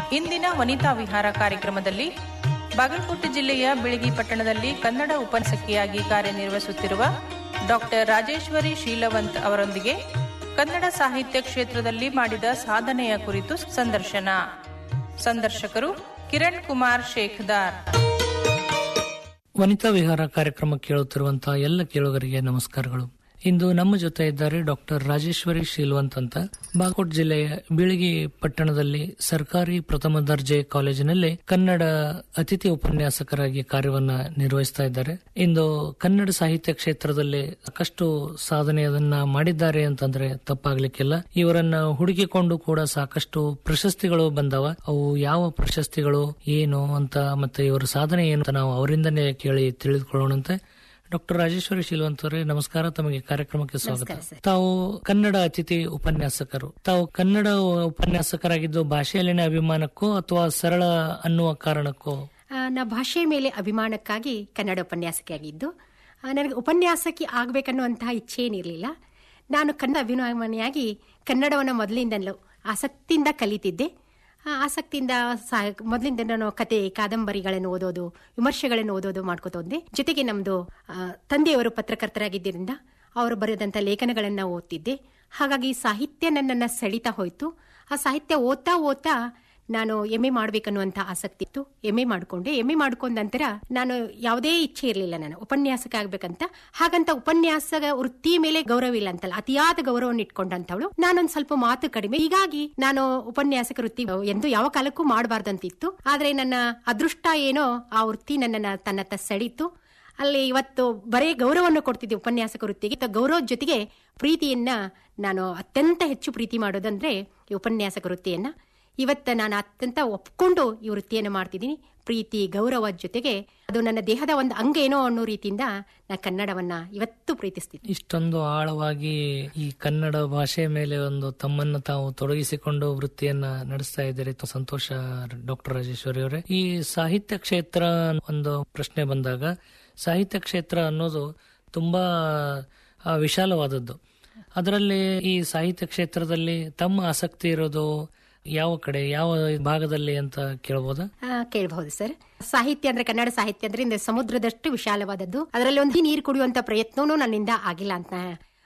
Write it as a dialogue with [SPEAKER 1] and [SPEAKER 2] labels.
[SPEAKER 1] ಇಂದಿನ ವನಿತಾ ವಿಹಾರ ಕಾರ್ಯಕ್ರಮದಲ್ಲಿ ಬಾಗಲಕೋಟೆ ಜಿಲ್ಲೆಯ ಬಿಳಗಿ ಪಟ್ಟಣದಲ್ಲಿ ಕನ್ನಡ ಉಪನ್ಯಾಸಕಿಯಾಗಿ ಕಾರ್ಯನಿರ್ವಹಿಸುತ್ತಿರುವ ಡಾಕ್ಟರ್ ರಾಜೇಶ್ವರಿ ಶೀಲವಂತ್ ಅವರೊಂದಿಗೆ ಕನ್ನಡ ಸಾಹಿತ್ಯ ಕ್ಷೇತ್ರದಲ್ಲಿ ಮಾಡಿದ ಸಾಧನೆಯ ಕುರಿತು ಸಂದರ್ಶನ ಸಂದರ್ಶಕರು ಕಿರಣ್ ಕುಮಾರ್ ಶೇಖದಾರ್
[SPEAKER 2] ವನಿತಾ ವಿಹಾರ ಕಾರ್ಯಕ್ರಮ ಕೇಳುತ್ತಿರುವಂತಹ ಎಲ್ಲ ಕೇಳುಗರಿಗೆ ನಮಸ್ಕಾರಗಳು ಇಂದು ನಮ್ಮ ಜೊತೆ ಇದ್ದಾರೆ ಡಾಕ್ಟರ್ ರಾಜೇಶ್ವರಿ ಶೀಲ್ವಂತ್ ಅಂತ ಬಾಗಲಕೋಟ್ ಜಿಲ್ಲೆಯ ಬೀಳಗಿ ಪಟ್ಟಣದಲ್ಲಿ ಸರ್ಕಾರಿ ಪ್ರಥಮ ದರ್ಜೆ ಕಾಲೇಜಿನಲ್ಲಿ ಕನ್ನಡ ಅತಿಥಿ ಉಪನ್ಯಾಸಕರಾಗಿ ಕಾರ್ಯವನ್ನ ನಿರ್ವಹಿಸ್ತಾ ಇದ್ದಾರೆ ಇಂದು ಕನ್ನಡ ಸಾಹಿತ್ಯ ಕ್ಷೇತ್ರದಲ್ಲಿ ಸಾಕಷ್ಟು ಸಾಧನೆಯನ್ನ ಮಾಡಿದ್ದಾರೆ ಅಂತಂದ್ರೆ ತಪ್ಪಾಗ್ಲಿಕ್ಕಿಲ್ಲ ಇವರನ್ನ ಹುಡುಕಿಕೊಂಡು ಕೂಡ ಸಾಕಷ್ಟು ಪ್ರಶಸ್ತಿಗಳು ಬಂದವ ಅವು ಯಾವ ಪ್ರಶಸ್ತಿಗಳು ಏನು ಅಂತ ಮತ್ತೆ ಇವರ ಸಾಧನೆ ಏನು ಅಂತ ನಾವು ಅವರಿಂದನೇ ಕೇಳಿ ತಿಳಿದುಕೊಳ್ಳೋಣಂತೆ ಡಾಕ್ಟರ್ ರಾಜೇಶ್ವರಿ ಶೀಲ್ವಂತ್ ಅವರೇ ನಮಸ್ಕಾರ ತಮಗೆ ಕಾರ್ಯಕ್ರಮಕ್ಕೆ ಸ್ವಾಗತ ತಾವು ಕನ್ನಡ ಅತಿಥಿ ಉಪನ್ಯಾಸಕರು ತಾವು ಕನ್ನಡ ಉಪನ್ಯಾಸಕರಾಗಿದ್ದು ಭಾಷೆಯಲ್ಲಿನ ಅಭಿಮಾನಕ್ಕೋ ಅಥವಾ ಸರಳ ಅನ್ನುವ ಕಾರಣಕ್ಕೋ
[SPEAKER 3] ಆ, ನಾ ಭಾಷೆ ಮೇಲೆ ಅಭಿಮಾನಕ್ಕಾಗಿ ಕನ್ನಡ ಉಪನ್ಯಾಸಕಿಯಾಗಿದ್ದು ಆ, ನನಗೆ ಉಪನ್ಯಾಸಕಿ ಆಗಬೇಕನ್ನುವಂತಹ ಇಚ್ಛೆ ಏನಿರಲಿಲ್ಲ ನಾನು ಕನ್ನಡ ಅಭಿಮಾನಿಯಾಗಿ ಕನ್ನಡವನ್ನು ಮೊದಲಿಂದಲೂ ಆಸಕ್ತಿಯಿಂದ ಕಲಿತಿದ್ದೆ ಆ, ಆಸಕ್ತಿಯಿಂದ ಸಾ ಮೊದಲಿಂದ ನಾನು ಕತೆ ಕಾದಂಬರಿಗಳನ್ನು ಓದೋದು ವಿಮರ್ಶೆಗಳನ್ನು ಓದೋದು ಮಾಡ್ಕೋತ ಹೋದೆ ಜೊತೆಗೆ ನಮ್ಮದು ತಂದೆಯವರು ಪತ್ರಕರ್ತರಾಗಿದ್ದರಿಂದ ಅವರು ಬರೆದಂಥ ಲೇಖನಗಳನ್ನು ಓದ್ತಿದ್ದೆ ಹಾಗಾಗಿ ಸಾಹಿತ್ಯ ನನ್ನನ್ನು ಸೆಳೀತಾ ಹೋಯಿತು ಆ ಸಾಹಿತ್ಯ ಓದ್ತಾ ಓದ್ತಾ ನಾನು ಎಂ ಎ ಮಾಡ್ಬೇಕನ್ನುವಂಥ ಆಸಕ್ತಿ ಇತ್ತು ಎಂ ಎ ಮಾಡ್ಕೊಂಡೆ ಎಂ ಎ ಮಾಡ್ಕೊಂಡ ನಂತರ ನಾನು ಯಾವುದೇ ಇಚ್ಛೆ ಇರಲಿಲ್ಲ ನಾನು ಉಪನ್ಯಾಸಕ ಆಗ್ಬೇಕಂತ ಹಾಗಂತ ಉಪನ್ಯಾಸಕ ವೃತ್ತಿ ಮೇಲೆ ಗೌರವ ಇಲ್ಲ ಅಂತಲ್ಲ ಅತಿಯಾದ ಗೌರವವನ್ನು ಇಟ್ಕೊಂಡಂತವಳು ನಾನೊಂದ್ ಸ್ವಲ್ಪ ಮಾತು ಕಡಿಮೆ ಹೀಗಾಗಿ ನಾನು ಉಪನ್ಯಾಸಕ ವೃತ್ತಿ ಎಂದು ಯಾವ ಕಾಲಕ್ಕೂ ಮಾಡಬಾರ್ದಂತಿತ್ತು ಆದ್ರೆ ನನ್ನ ಅದೃಷ್ಟ ಏನೋ ಆ ವೃತ್ತಿ ನನ್ನನ್ನ ತನ್ನತ್ತ ಸೆಳೀತು ಅಲ್ಲಿ ಇವತ್ತು ಬರೇ ಗೌರವವನ್ನು ಕೊಡ್ತಿದ್ದೆ ಉಪನ್ಯಾಸಕ ವೃತ್ತಿಗೆ ತ- ಗೌರವದ ಜೊತೆಗೆ ಪ್ರೀತಿಯನ್ನ ನಾನು ಅತ್ಯಂತ ಹೆಚ್ಚು ಪ್ರೀತಿ ಮಾಡೋದಂದ್ರೆ ಈ ಉಪನ್ಯಾಸಕ ವೃತ್ತಿಯನ್ನ ಇವತ್ತು ನಾನು ಅತ್ಯಂತ ಒಪ್ಕೊಂಡು ಈ ವೃತ್ತಿಯನ್ನು ಮಾಡ್ತಿದ್ದೀನಿ ಪ್ರೀತಿ ಗೌರವದ ಜೊತೆಗೆ ಅದು ನನ್ನ ದೇಹದ ಒಂದು ಅಂಗ ಏನೋ ಅನ್ನೋ ರೀತಿಯಿಂದ ನಾನು ಕನ್ನಡವನ್ನ ಇವತ್ತು ಪ್ರೀತಿಸ್ತೀನಿ
[SPEAKER 2] ಇಷ್ಟೊಂದು ಆಳವಾಗಿ ಈ ಕನ್ನಡ ಭಾಷೆ ಮೇಲೆ ಒಂದು ತಮ್ಮನ್ನು ತಾವು ತೊಡಗಿಸಿಕೊಂಡು ವೃತ್ತಿಯನ್ನ ನಡೆಸ್ತಾ ಇದ್ದೀರಿ ತ- ಸಂತೋಷ ಡಾಕ್ಟರ್ ರಾಜೇಶ್ವರಿ ಅವರೇ ಈ ಸಾಹಿತ್ಯ ಕ್ಷೇತ್ರ ಒಂದು ಪ್ರಶ್ನೆ ಬಂದಾಗ ಸಾಹಿತ್ಯ ಕ್ಷೇತ್ರ ಅನ್ನೋದು ತುಂಬಾ ಆ, ವಿಶಾಲವಾದದ್ದು ಅದರಲ್ಲಿ ಈ ಸಾಹಿತ್ಯ ಕ್ಷೇತ್ರದಲ್ಲಿ ತಮ್ಮ ಆಸಕ್ತಿ ಇರೋದು ಯಾವ ಕಡೆ ಯಾವ ಭಾಗದಲ್ಲಿ ಅಂತ ಕೇಳ್ಬೋದಾ
[SPEAKER 3] ಆ, ಕೇಳಬಹುದು ಸರ್ ಸಾಹಿತ್ಯ ಅಂದ್ರೆ ಕನ್ನಡ ಸಾಹಿತ್ಯ ಅಂದ್ರೆ ಇಂದ ಸಮುದ್ರದಷ್ಟು ವಿಶಾಲವಾದದ್ದು ಅದರಲ್ಲಿ ಒಂದು ನೀರು ಕುಡಿಯುವಂತ ಪ್ರಯತ್ನವೂ ನನ್ನಿಂದ ಆಗಿಲ್ಲ ಅಂತ